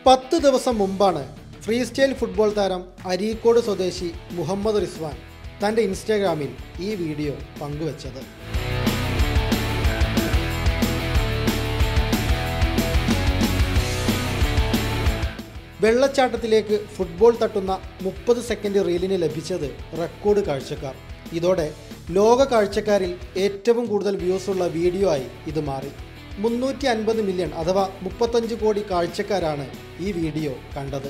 പത്ത് ദിവസം മുമ്പാണ് ഫ്രീ സ്റ്റൈൽ ഫുട്ബോൾ താരം അരീക്കോട് സ്വദേശി മുഹമ്മദ് റിസ്വാൻ തൻ്റെ ഇൻസ്റ്റാഗ്രാമിൽ ഈ വീഡിയോ പങ്കുവച്ചത് വെള്ളച്ചാട്ടത്തിലേക്ക് ഫുട്ബോൾ തട്ടുന്ന മുപ്പത് സെക്കൻഡ് റീലിന് ലഭിച്ചത് റെക്കോർഡ് കാഴ്ചക്കാർ ഇതോടെ ലോക കാഴ്ചക്കാരിൽ ഏറ്റവും കൂടുതൽ വ്യൂസ് ഉള്ള വീഡിയോ ആയി ഇത് മാറി മുന്നൂറ്റി അൻപത് മില്യൺ അഥവാ മുപ്പത്തഞ്ച് കോടി കാഴ്ചക്കാരാണ് ഈ വീഡിയോ കണ്ടത്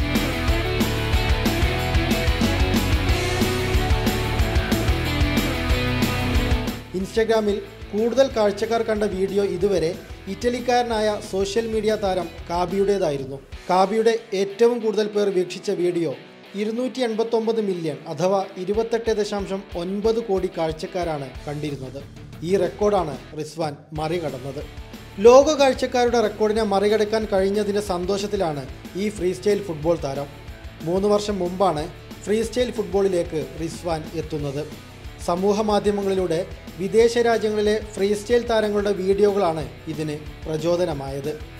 ഇൻസ്റ്റഗ്രാമിൽ കൂടുതൽ കാഴ്ചക്കാർ കണ്ട വീഡിയോ ഇതുവരെ ഇറ്റലിക്കാരനായ സോഷ്യൽ മീഡിയ താരം കാബിയുടേതായിരുന്നു കാബിയുടെ ഏറ്റവും കൂടുതൽ പേർ വീക്ഷിച്ച വീഡിയോ ഇരുന്നൂറ്റി എൺപത്തൊമ്പത് മില്യൺ അഥവാ ഇരുപത്തെട്ട് ദശാംശം ഒൻപത് കോടി കാഴ്ചക്കാരാണ് കണ്ടിരുന്നത് ഈ റെക്കോർഡാണ് റിസ്വാൻ മറികടന്നത് ലോക കാഴ്ചക്കാരുടെ റെക്കോർഡിനെ മറികടക്കാൻ കഴിഞ്ഞതിൻ്റെ സന്തോഷത്തിലാണ് ഈ ഫ്രീ സ്റ്റൈൽ ഫുട്ബോൾ താരം മൂന്ന് വർഷം മുമ്പാണ് ഫ്രീ സ്റ്റൈൽ ഫുട്ബോളിലേക്ക് റിസ്വാൻ എത്തുന്നത് സമൂഹ മാധ്യമങ്ങളിലൂടെ വിദേശ രാജ്യങ്ങളിലെ ഫ്രീ സ്റ്റൈൽ താരങ്ങളുടെ വീഡിയോകളാണ് ഇതിന് പ്രചോദനമായത്